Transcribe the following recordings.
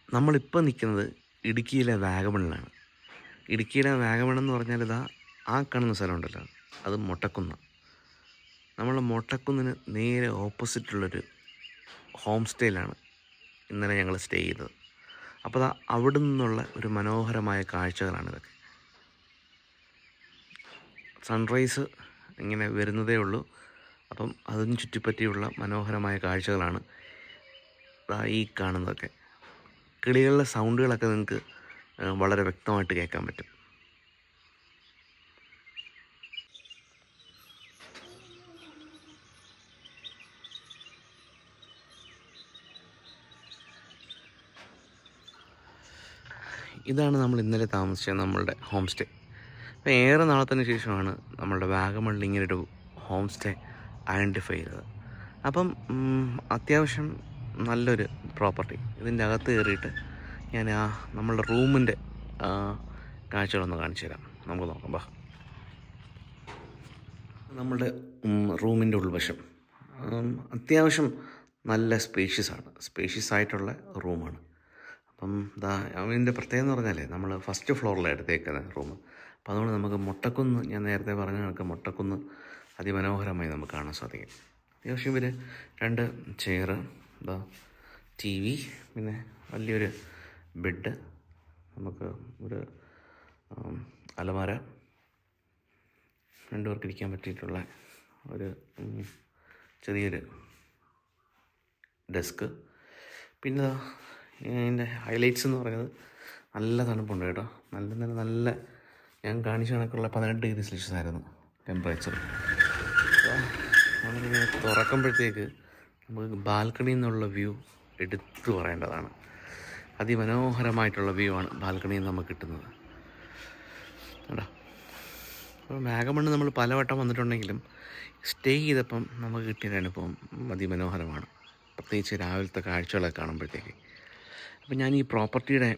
നമ്മളിപ്പോൾ നിൽക്കുന്നത് ഇടുക്കിയിലെ വാഗമണിലാണ് ഇടുക്കിയിലെ വാഗമൺ എന്ന് പറഞ്ഞാൽ ഇതാ ആ കാണുന്ന സ്ഥലമുണ്ടല്ലോ അത് മൊട്ടക്കുന്ന് നമ്മൾ മൊട്ടക്കുന്നിന് നേരെ ഓപ്പോസിറ്റുള്ളൊരു ഹോം സ്റ്റേയിലാണ് ഇന്നലെ ഞങ്ങൾ സ്റ്റേ ചെയ്തത് അപ്പോൾ ദാ അവിടെ നിന്നുള്ള ഒരു മനോഹരമായ കാഴ്ചകളാണ് ഇതൊക്കെ സൺറൈസ് ഇങ്ങനെ വരുന്നതേ ഉള്ളൂ അപ്പം അതിന് ചുറ്റിപ്പറ്റിയുള്ള മനോഹരമായ കാഴ്ചകളാണ് ദാ ഈ കാണുന്നതൊക്കെ കിളികളുടെ സൗണ്ടുകളൊക്കെ നിങ്ങൾക്ക് ഏഹ്, വളരെ വ്യക്തമായിട്ട് കേൾക്കാൻ പറ്റും ഇതാണ് നമ്മൾ ഇന്നലെ താമസിച്ച നമ്മളുടെ ഹോം സ്റ്റേ അപ്പോൾ ഏറെ നാളത്തിന് ശേഷമാണ് നമ്മളുടെ വാഗമണിൽ ഇങ്ങനെ ഒരു ഹോം സ്റ്റേ ഐഡൻറ്റിഫൈ ചെയ്തത് അപ്പം ഉം, അത്യാവശ്യം നല്ലൊരു പ്രോപ്പർട്ടി ഇതിൻ്റെ അകത്ത് കയറിയിട്ട് ഞാൻ ആ നമ്മളുടെ റൂമിൻ്റെ കാഴ്ചകളൊന്ന് കാണിച്ചു തരാം നമുക്ക് നോക്കാം ബാ നമ്മളുടെ റൂമിൻ്റെ ഉൾവശം ഉം, അത്യാവശ്യം നല്ല സ്പേഷ്യസ് ആണ് സ്പേഷ്യസ് ആയിട്ടുള്ള റൂമാണ് അപ്പം ദാ അതിൻ്റെ പ്രത്യേകത എന്ന് പറഞ്ഞാലേ നമ്മൾ ഫസ്റ്റ് ഫ്ലോറിലാണ് എടുത്തേക്കുന്നത് റൂം അപ്പോൾ അതുകൊണ്ട് നമുക്ക് മുട്ടക്കുന്ന് ഞാൻ നേരത്തെ പറഞ്ഞ കണക്ക് മുട്ടക്കുന്ന് അതിമനോഹരമായി നമുക്ക് കാണാൻ സാധിക്കും അത്യാവശ്യം ഇവർ രണ്ട് ചെയറ് ഇതാ ടി വി പിന്നെ വലിയൊരു ബെഡ് നമുക്ക് ഒരു ഉം, അലമാര രണ്ടുപേർക്ക് ഇരിക്കാൻ പറ്റിയിട്ടുള്ള ഒരു ഉം, ചെറിയൊരു ഡെസ്ക് പിന്നെ ദാ ഇതിൻ്റെ ഹൈലൈറ്റ്സ് എന്ന് പറയുന്നത് നല്ല തണുപ്പുണ്ട് കേട്ടോ നല്ല നല്ല നല്ല ഞാൻ കാണിച്ച കണക്കുള്ള പതിനെട്ട് ഡിഗ്രി സെൽഷ്യസ് ആയിരുന്നു ടെമ്പറേച്ചർ നമ്മളിങ്ങനെ തുറക്കുമ്പോഴത്തേക്ക് നമുക്ക് ബാൽക്കണിയിൽ നിന്നുള്ള വ്യൂ എടുത്തു പറയേണ്ടതാണ് അതിമനോഹരമായിട്ടുള്ള വ്യൂ ആണ് ബാൽക്കണിയിൽ നിന്ന് നമുക്ക് കിട്ടുന്നത് കേട്ടോ അപ്പോൾ വാഗമണ്ണ് നമ്മൾ പലവട്ടം വന്നിട്ടുണ്ടെങ്കിലും സ്റ്റേ ചെയ്തപ്പം നമുക്ക് കിട്ടിയൊരു അനുഭവം അതിമനോഹരമാണ് പ്രത്യേകിച്ച് രാവിലത്തെ കാഴ്ചകളൊക്കെ കാണുമ്പോഴത്തേക്ക് അപ്പോൾ ഞാൻ ഈ പ്രോപ്പർട്ടിയുടെ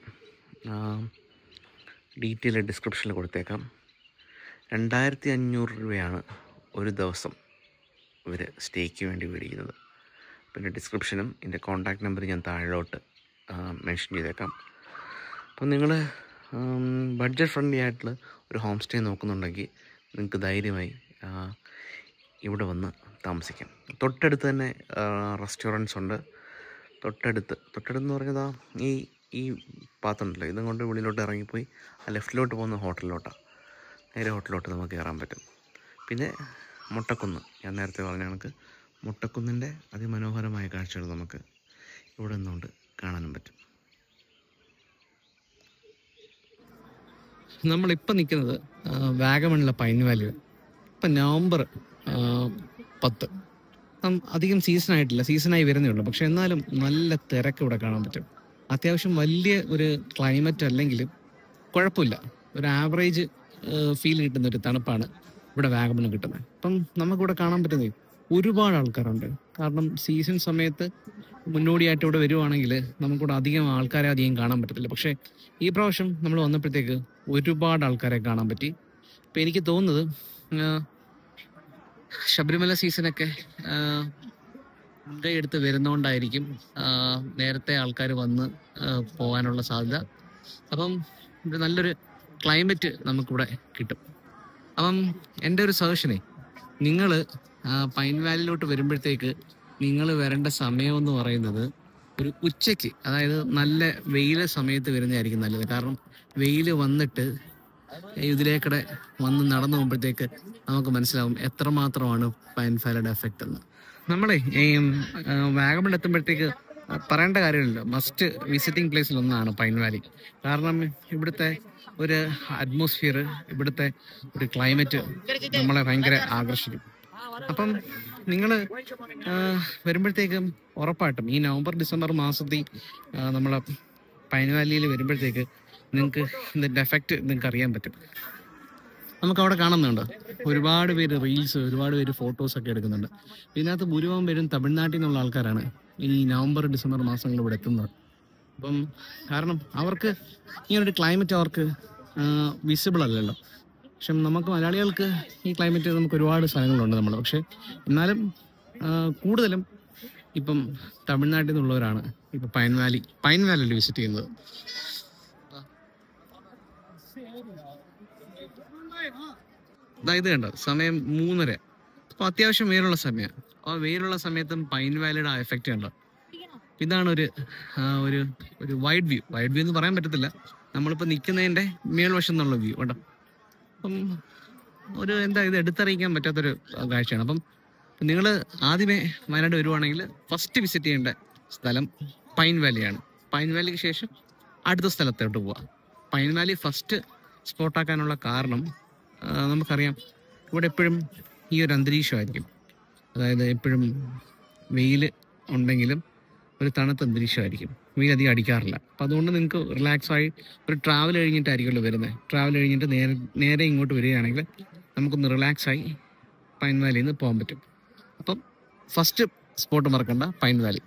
ഡീറ്റെയിൽ ഡിസ്ക്രിപ്ഷനിൽ കൊടുത്തേക്കാം രണ്ടായിരത്തി അഞ്ഞൂറ് രൂപയാണ് ഒരു ദിവസം ഇവർ സ്റ്റേക്ക് വേണ്ടി മേടിക്കുന്നത് പിന്നെ ഡിസ്ക്രിപ്ഷനും എൻ്റെ കോൺടാക്റ്റ് നമ്പർ ഞാൻ താഴോട്ട് മെൻഷൻ ചെയ്തേക്കാം അപ്പം നിങ്ങൾ ബഡ്ജറ്റ് ഫ്രണ്ട്ലി ആയിട്ടുള്ള ഒരു ഹോം സ്റ്റേ നോക്കുന്നുണ്ടെങ്കിൽ നിങ്ങൾക്ക് ധൈര്യമായി ആ, ഇവിടെ വന്ന് താമസിക്കാം തൊട്ടടുത്ത് തന്നെ റെസ്റ്റോറൻറ്റ്സ് ഉണ്ട് തൊട്ടടുത്ത് തൊട്ടടുത്ത് പറഞ്ഞതാ ഈ ഈ പാത്രമുണ്ടല്ലോ ഇതും കൊണ്ട് ഉള്ളിലോട്ട് ഇറങ്ങിപ്പോയി ആ ലെഫ്റ്റിലോട്ട് പോകുന്ന ഹോട്ടലിലോട്ടാണ് നേരെ ഹോട്ടലിലോട്ട് നമുക്ക് കയറാൻ പറ്റും പിന്നെ മുട്ടക്കുന്ന് ഞാൻ നേരത്തെ പറഞ്ഞ കണക്ക് മുട്ടക്കുന്നിൻ്റെ അതിമനോഹരമായ കാഴ്ചകൾ നമുക്ക് ഇവിടെ നിന്നുകൊണ്ട് കാണാനും പറ്റും നമ്മളിപ്പോൾ നിൽക്കുന്നത് വാഗമണിലെ പൈൻ വാലി ഇപ്പം നവംബർ ആ, പത്ത് ഉം, അധികം സീസൺ ആയിട്ടില്ല സീസണായി വരുന്നേ ഉള്ളൂ പക്ഷെ എന്നാലും നല്ല തിരക്ക് ഇവിടെ കാണാൻ പറ്റും അത്യാവശ്യം വലിയ ഒരു ക്ലൈമറ്റ് അല്ലെങ്കിലും കുഴപ്പമില്ല ഒരു ആവറേജ് ഫീൽ കിട്ടുന്ന ഒരു തണുപ്പാണ് ഇവിടെ വാഗമണ് കിട്ടുന്നത് അപ്പം നമുക്കിവിടെ കാണാൻ പറ്റുന്നത് ഒരുപാട് ആൾക്കാരുണ്ട് കാരണം സീസൺ സമയത്ത് മുന്നോടിയായിട്ട് ഇവിടെ വരുവാണെങ്കിൽ നമുക്കിവിടെ അധികം ആൾക്കാരെ അധികം കാണാൻ പറ്റത്തില്ല പക്ഷേ ഈ പ്രാവശ്യം നമ്മൾ വന്നപ്പോഴത്തേക്ക് ഒരുപാട് ആൾക്കാരെ കാണാൻ പറ്റി അപ്പം എനിക്ക് തോന്നുന്നത് ആ, ശബരിമല സീസണൊക്കെ ആ, മുൻകൈ വരുന്നോണ്ടായിരിക്കും ആ, നേരത്തെ ആൾക്കാർ വന്ന് ആ, പോകാനുള്ള സാധ്യത അപ്പം ഇവിടെ നല്ലൊരു ക്ലൈമറ്റ് നമുക്കിവിടെ കിട്ടും അപ്പം എൻ്റെ ഒരു സജഷനെ നിങ്ങൾ പൈൻ വാലിയിലോട്ട് വരുമ്പോഴത്തേക്ക് നിങ്ങൾ വരേണ്ട സമയം എന്ന് പറയുന്നത് ഒരു ഉച്ചയ്ക്ക് അതായത് നല്ല വെയിൽ സമയത്ത് വരുന്നതായിരിക്കും നല്ലത് കാരണം വെയിൽ വന്നിട്ട് ഇതിലേക്കൂടെ വന്ന് നടന്നു പോകുമ്പോഴത്തേക്ക് നമുക്ക് മനസ്സിലാവും എത്രമാത്രമാണ് പൈൻ ഫാലയുടെ എഫക്റ്റ് എന്ന് നമ്മളെ ഈ വാഗമൺ എത്തുമ്പോഴത്തേക്ക് പറയേണ്ട കാര്യമില്ല മസ്റ്റ് വിസിറ്റിംഗ് പ്ലേസിൽ ഒന്നാണ് പൈൻ വാലി കാരണം ഇവിടുത്തെ ഒരു അറ്റ്മോസ്ഫിയർ ഇവിടുത്തെ ഒരു ക്ലൈമറ്റ് നമ്മളെ ഭയങ്കര ആകർഷിക്കും അപ്പം നിങ്ങൾ വരുമ്പോഴത്തേക്കും ഉറപ്പായിട്ടും ഈ നവംബർ ഡിസംബർ മാസത്തിൽ നമ്മളെ പൈൻ വാലിയിൽ വരുമ്പോഴത്തേക്ക് നിങ്ങൾക്ക് ഇതിൻ്റെ എഫക്റ്റ് നിങ്ങൾക്ക് അറിയാൻ പറ്റും നമുക്ക് അവിടെ കാണുന്നുണ്ട് ഒരുപാട് പേര് റീൽസ് ഒരുപാട് പേര് ഫോട്ടോസ് ഒക്കെ എടുക്കുന്നുണ്ട് ഇതിനകത്ത് ഭൂരിഭാഗം പേരും തമിഴ്നാട്ടിൽ നിന്നുള്ള ആൾക്കാരാണ് ഈ നവംബർ ഡിസംബർ മാസങ്ങളിൽ ഇവിടെ എത്തുന്നത് അപ്പം കാരണം അവർക്ക് ഇങ്ങനൊരു ക്ലൈമറ്റ് അവർക്ക് വിസിബിൾ അല്ലല്ലോ പക്ഷെ നമുക്ക് മലയാളികൾക്ക് ഈ ക്ലൈമറ്റ് നമുക്ക് ഒരുപാട് സ്ഥലങ്ങളുണ്ട് നമ്മൾ പക്ഷെ എന്നാലും ആ, കൂടുതലും ഇപ്പം തമിഴ്നാട്ടിൽ നിന്നുള്ളവരാണ് ഇപ്പം പൈൻ വാലി പൈൻ വാലിയിൽ വിസിറ്റ് ചെയ്യുന്നത് അതായത് കണ്ടോ സമയം മൂന്നര അപ്പോൾ അത്യാവശ്യം വെയിലുള്ള സമയമാണ് ആ വെയിലുള്ള സമയത്തും പൈൻ വാലിയുടെ ആ എഫക്റ്റ് കണ്ടോ ഇതാണ് ഒരു ആ, ഒരു ഒരു വൈഡ് വ്യൂ വൈഡ് വ്യൂ എന്ന് പറയാൻ പറ്റത്തില്ല നമ്മളിപ്പോൾ നിൽക്കുന്നതിൻ്റെ മേൽവശം എന്നുള്ള വ്യൂ കേട്ടോ അപ്പം ഒരു എന്താ ഇത് എടുത്തറിയിക്കാൻ പറ്റാത്തൊരു ആ, കാഴ്ചയാണ് അപ്പം നിങ്ങൾ ആദ്യമേ വയനാട് വരുവാണെങ്കിൽ ഫസ്റ്റ് വിസിറ്റ് ചെയ്യേണ്ട സ്ഥലം പൈൻ വാലിയാണ് പൈൻ വാലിക്ക് ശേഷം അടുത്ത സ്ഥലത്തോട്ട് പോവുക പൈൻ വാലി ഫസ്റ്റ് സ്പോട്ടാക്കാനുള്ള കാരണം ആ, നമുക്കറിയാം ഇവിടെ എപ്പോഴും ഈ ഒരു അന്തരീക്ഷമായിരിക്കും അതായത് എപ്പോഴും വെയിൽ ഉണ്ടെങ്കിലും ഒരു തണുത്ത അന്തരീക്ഷമായിരിക്കും വെയിൽ അധികം അടിക്കാറില്ല അപ്പോൾ അതുകൊണ്ട് നിങ്ങൾക്ക് റിലാക്സ് ആയി ഒരു ട്രാവൽ കഴിഞ്ഞിട്ടായിരിക്കുമല്ലോ വരുന്നത് ട്രാവൽ കഴിഞ്ഞിട്ട് നേരെ നേരെ ഇങ്ങോട്ട് വരികയാണെങ്കിൽ നമുക്കൊന്ന് റിലാക്സ് ആയി പൈൻ വാലിയിൽ നിന്ന് പോകാൻ പറ്റും അപ്പം ഫസ്റ്റ് സ്പോട്ട് മറക്കണ്ട പൈൻ വാലി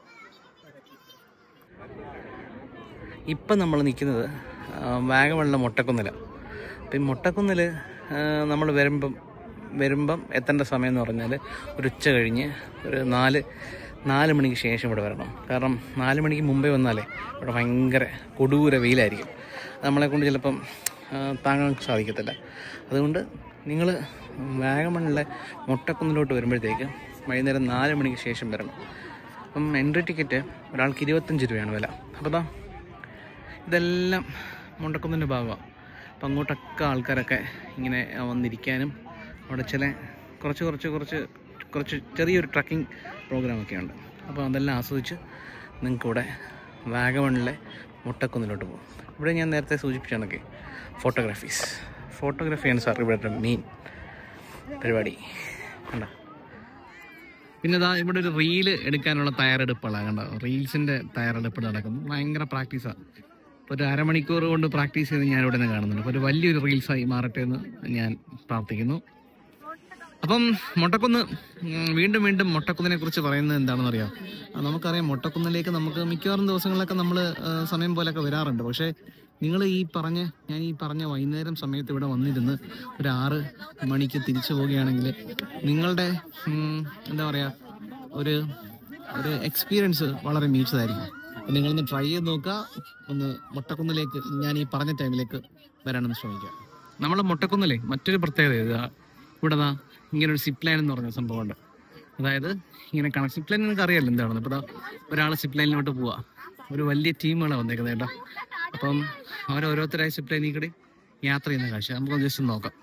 ഇപ്പം നമ്മൾ നിൽക്കുന്നത് വാഗമണിലെ മുട്ടക്കുന്നില അപ്പം ഈ മുട്ടക്കുന്നിൽ നമ്മൾ വരുമ്പം വരുമ്പം എത്തേണ്ട സമയം എന്ന് പറഞ്ഞാൽ ഒരു ഉച്ച കഴിഞ്ഞ് ഒരു നാല് നാല് മണിക്ക് ശേഷം ഇവിടെ വരണം കാരണം നാല് മണിക്ക് മുമ്പേ വന്നാലേ ഇവിടെ ഭയങ്കര കൊടൂര വെയിലായിരിക്കും അത് നമ്മളെ കൊണ്ട് ചിലപ്പം ആ, താങ്ങാൻ സാധിക്കത്തില്ല അതുകൊണ്ട് നിങ്ങൾ വാഗമണിലെ മുട്ടക്കുന്നിലോട്ട് വരുമ്പോഴത്തേക്ക് വൈകുന്നേരം നാല് മണിക്ക് ശേഷം വരണം അപ്പം എൻട്രി ടിക്കറ്റ് ഒരാൾക്ക് ഇരുപത്തഞ്ച് രൂപയാണ് വില അപ്പോൾ ദാ ഇതെല്ലാം മുണ്ടക്കുന്നിൻ്റെ ഭാഗമാണ് അപ്പം അങ്ങോട്ടൊക്കെ ആൾക്കാരൊക്കെ ഇങ്ങനെ ആ, വന്നിരിക്കാനും അവിടെ ചില കുറച്ച് കുറച്ച് കുറച്ച് കുറച്ച് ചെറിയൊരു ട്രക്കിംഗ് പ്രോഗ്രാമൊക്കെ ഉണ്ട് അപ്പോൾ അതെല്ലാം ആസ്വദിച്ച് നിങ്ങൾക്കിവിടെ വാഗമണിലെ മുട്ടക്കുന്നിലോട്ട് പോകും ഇവിടെ ഞാൻ നേരത്തെ സൂചിപ്പിച്ച കണക്കെ ഫോട്ടോഗ്രാഫീസ് ഫോട്ടോഗ്രാഫിയാണ് സാർ ഇവിടുത്തെ മെയിൻ പരിപാടി കണ്ടോ പിന്നെ ഇതാ ഇവിടെ ഒരു റീല് എടുക്കാനുള്ള തയ്യാറെടുപ്പുകളാണ് കണ്ടോ റീൽസിന്റെ തയ്യാറെടുപ്പ് നടക്കുന്നു ഭയങ്കര പ്രാക്ടീസാണ് ഒരു അരമണിക്കൂർ കൊണ്ട് പ്രാക്ടീസ് ചെയ്ത് ഞാൻ ഇവിടെ നിന്ന് കാണുന്നുണ്ട് അപ്പോൾ ഒരു വലിയൊരു റീൽസായി മാറട്ടെ എന്ന് ഞാൻ പ്രാർത്ഥിക്കുന്നു അപ്പം മൊട്ടക്കുന്ന് ഉം, വീണ്ടും വീണ്ടും മൊട്ടക്കുന്നിനെ കുറിച്ച് പറയുന്നത് എന്താണെന്ന് അറിയാം ആ, നമുക്കറിയാം മൊട്ടക്കുന്നിലേക്ക് നമുക്ക് മിക്കവാറും ദിവസങ്ങളിലൊക്കെ നമ്മൾ സമയം പോലെയൊക്കെ വരാറുണ്ട് പക്ഷേ നിങ്ങൾ ഈ പറഞ്ഞ ഞാൻ ഈ പറഞ്ഞ വൈകുന്നേരം സമയത്ത് ഇവിടെ വന്നിരുന്ന് ഒരു ആറ് മണിക്ക് തിരിച്ചു പോവുകയാണെങ്കിൽ നിങ്ങളുടെ ഉം, എന്താ പറയുക ഒരു ഒരു എക്സ്പീരിയൻസ് വളരെ മികച്ചതായിരിക്കും അപ്പോൾ നിങ്ങളൊന്ന് ട്രൈ ചെയ്ത് നോക്കുക ഒന്ന് മൊട്ടക്കുന്നിലേക്ക് ഞാൻ ഈ പറഞ്ഞ ടൈമിലേക്ക് വരാനൊന്ന് ശ്രമിക്കുക നമ്മൾ മൊട്ടക്കുന്നിലെ മറ്റൊരു പ്രത്യേകത ഇതാ ഇവിടെ ദാ ഇങ്ങനെ ഒരു സിപ്പ് ലൈൻ എന്ന് പറഞ്ഞ സംഭവമുണ്ട് അതായത് ഇങ്ങനെ കണക്ട് സിപ്പ് ലൈൻ നിങ്ങൾക്ക് അറിയാമല്ലോ എന്താണെന്ന് ഇപ്പോൾ ഒരാൾ സിപ്പ് ലൈനിലോട്ട് പോവുക ഒരു വലിയ ടീമുകളാണ് വന്നേക്കുന്നത് കേട്ടോ അപ്പം അവർ ഓരോരുത്തരായി സിപ്പ് ലൈനിൽ കൂടി യാത്ര ചെയ്യുന്ന കാഴ്ച നമുക്ക് ജസ്റ്റ് നോക്കാം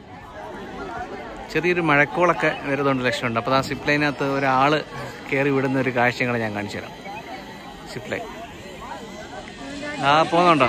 ചെറിയൊരു മഴക്കോളൊക്കെ വരുന്നുണ്ട് ലക്ഷണമുണ്ട് അപ്പോൾ ആ സിപ്പ് ലൈനകത്ത് ഒരാൾ കയറി വിടുന്ന ഒരു കാഴ്ചകൾ ഞാൻ കാണിച്ചു തരാം സിപ്പ് ലൈൻ ആ പോകുന്നുണ്ടോ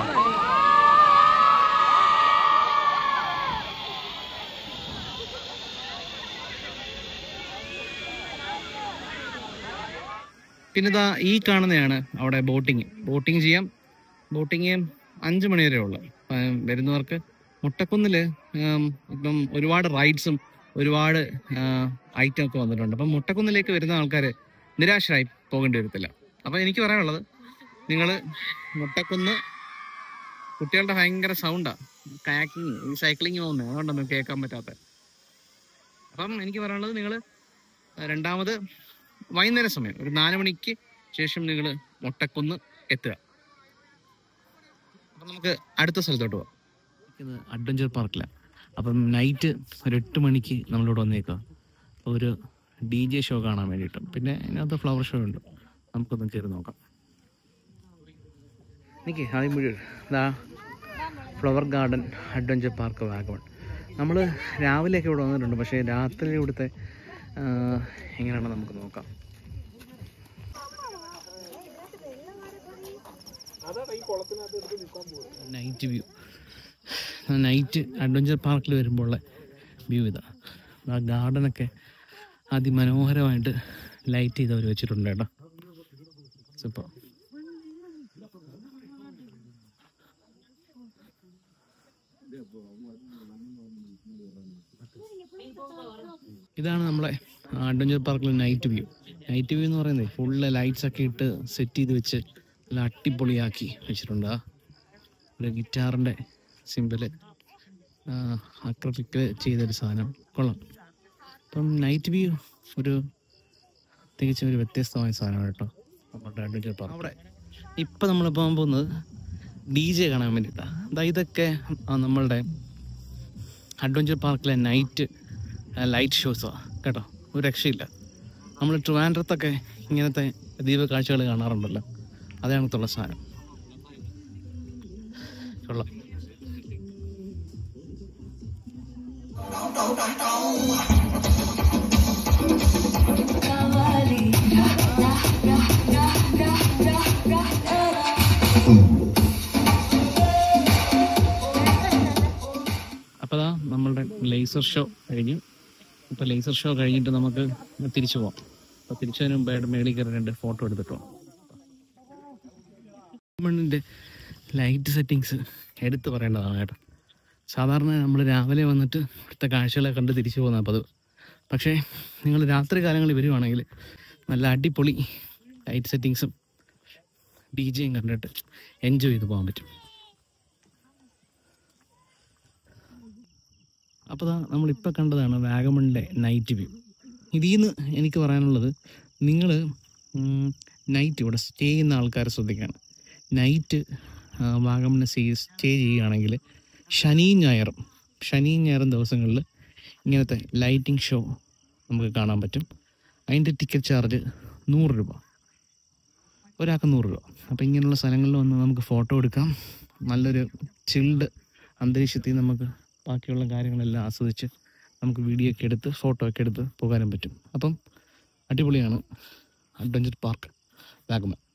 പിന്നെ ഇതാ ഈ കാണുന്നതാണ് അവിടെ ബോട്ടിങ് ബോട്ടിങ് ചെയ്യാം ബോട്ടിങ് അഞ്ച് മണി വരെ ഉള്ളു അപ്പം വരുന്നവർക്ക് മുട്ടക്കുന്നില് ഉം, ഇപ്പം ഒരുപാട് റൈഡ്സും ഒരുപാട് ഐറ്റം ഒക്കെ വന്നിട്ടുണ്ട് അപ്പം മുട്ടക്കുന്നിലേക്ക് വരുന്ന ആൾക്കാർ നിരാശരായി പോകേണ്ടി വരത്തില്ല അപ്പം എനിക്ക് പറയാനുള്ളത് നിങ്ങൾ മുട്ടക്കുന്ന് കുട്ടികളുടെ ഭയങ്കര സൗണ്ടാണ് കാക്കിങ് ഈ സൈക്ലിങ് പോകുന്നത് അതുകൊണ്ടൊന്നും കേൾക്കാൻ പറ്റാത്ത അപ്പം എനിക്ക് പറയാനുള്ളത് നിങ്ങൾ രണ്ടാമത് വൈകുന്നേര സമയം ഒരു നാല് മണിക്ക് ശേഷം നിങ്ങൾ മുട്ടക്കുന്ന് എത്തുക അപ്പം നമുക്ക് അടുത്ത സ്ഥലത്തോട്ട് പോവാം ഇത് അഡ്വഞ്ചർ പാർക്കിലാണ് അപ്പം നൈറ്റ് ഒരു എട്ട് മണിക്ക് നമ്മളിവിടെ വന്നേക്കുക അപ്പോൾ ഒരു ഡി ജെ ഷോ കാണാൻ വേണ്ടിയിട്ടും പിന്നെ അതിനകത്ത് ഫ്ലവർ ഷോ ഉണ്ട് നമുക്കൊന്ന് കയറി നോക്കാം എനിക്ക് ആദ്യം മുഴുവൻ ഇതാ flower garden adventure park Vagamon നമ്മൾ രാവിലെയൊക്കെ ഇവിടെ വന്നിട്ടുണ്ട് പക്ഷേ രാത്രി ഇവിടുത്തെ ആ, എങ്ങനെയാണെന്ന് നമുക്ക് നോക്കാം നൈറ്റ് വ്യൂ നൈറ്റ് അഡ്വഞ്ചർ പാർക്കിൽ വരുമ്പോഴുള്ള വ്യൂ ഇതാ ആ ഗാർഡനൊക്കെ അതിമനോഹരമായിട്ട് ലൈറ്റ് ചെയ്ത് അവർ വെച്ചിട്ടുണ്ട് കേട്ടോ സൂപ്പർ ഇതാണ് നമ്മളെ അഡ്വഞ്ചർ പാർക്കിലെ നൈറ്റ് വ്യൂ നൈറ്റ് വ്യൂ എന്ന് പറയുന്നത് ഫുള്ള് ലൈറ്റ്സ് ഒക്കെ ഇട്ട് സെറ്റ് ചെയ്ത് വെച്ച് നല്ല അടിപൊളിയാക്കി വെച്ചിട്ടുണ്ട് ആ ഒരു ഗിറ്റാറിൻ്റെ സിമ്പിള് അക്രഫിക്ക് ചെയ്തൊരു സാധനം കൊള്ളാം അപ്പം നൈറ്റ് വ്യൂ ഒരു തികച്ചും ഒരു വ്യത്യസ്തമായ സാധനമാണ് കേട്ടോ നമ്മുടെ അഡ്വഞ്ചർ പാർക്ക് അവിടെ ഇപ്പം നമ്മൾ പോകാൻ പോകുന്നത് ഡി ജെ കാണാൻ വേണ്ടിയിട്ടാണ് അതായത് ഇതൊക്കെ ആ, നമ്മളുടെ അഡ്വഞ്ചർ പാർക്കിലെ നൈറ്റ് ലൈറ്റ് ഷോസാണ് കേട്ടോ ഒരു രക്ഷയില്ല നമ്മൾ ട്രിവാൻഡ്രത്തൊക്കെ ഇങ്ങനത്തെ ദീപ കാഴ്ചകൾ കാണാറുണ്ടല്ലോ അതേ കണക്കുള്ള സാധനം കൊള്ളാം അപ്പോൾ അതാ നമ്മളുടെ ലേസർ ഷോ കഴിഞ്ഞു ഇപ്പോൾ ലേസർ ഷോ കഴിഞ്ഞിട്ട് നമുക്ക് തിരിച്ചു പോവാം അപ്പോൾ തിരിച്ചതിന് മുമ്പായിട്ട് മേളിൽ കയറി രണ്ട് ഫോട്ടോ എടുത്തിട്ടോ മണ്ണിൻ്റെ ലൈറ്റ് സെറ്റിങ്സ് എടുത്തു പറയേണ്ടതാണ് കേട്ടോ സാധാരണ നമ്മൾ രാവിലെ വന്നിട്ട് ഇവിടുത്തെ കാഴ്ചകളെ കണ്ട് തിരിച്ചു പോകുന്ന പതിവ് പക്ഷേ നിങ്ങൾ രാത്രി കാലങ്ങളിൽ വരുവാണെങ്കിൽ നല്ല അടിപൊളി ലൈറ്റ് സെറ്റിങ്സും ഡി ജെയും കണ്ടിട്ട് എൻജോയ് ചെയ്ത് പോകാൻ പറ്റും അപ്പോൾ ദാ നമ്മളിപ്പോൾ കണ്ടതാണ് വാഗമണിലെ നൈറ്റ് വ്യൂ ഇതിൽ നിന്ന് എനിക്ക് പറയാനുള്ളത് നിങ്ങൾ നൈറ്റ് ഇവിടെ സ്റ്റേ ചെയ്യുന്ന ആൾക്കാരെ ശ്രദ്ധിക്കണം നൈറ്റ് വാഗമണ് സ്റ്റേ സ്റ്റേ ചെയ്യുകയാണെങ്കിൽ ശനിയും ഞായറും ശനിയും ഞായറും ദിവസങ്ങളിൽ ഇങ്ങനത്തെ ലൈറ്റിംഗ് ഷോ നമുക്ക് കാണാൻ പറ്റും അതിൻ്റെ ടിക്കറ്റ് ചാർജ് നൂറ് രൂപ ഒരാൾക്ക് നൂറ് രൂപ അപ്പോൾ ഇങ്ങനെയുള്ള സ്ഥലങ്ങളിൽ വന്ന് നമുക്ക് ഫോട്ടോ എടുക്കാം നല്ലൊരു ചിൽഡ് അന്തരീക്ഷത്തിൽ നമുക്ക് ബാക്കിയുള്ള കാര്യങ്ങളെല്ലാം ആസ്വദിച്ച് നമുക്ക് വീഡിയോ ഒക്കെ എടുത്ത് ഫോട്ടോ ഒക്കെ എടുത്ത് പോകാനും പറ്റും അപ്പം അടിപൊളിയാണ് അഡ്വഞ്ചർ പാർക്ക് വാഗമൺ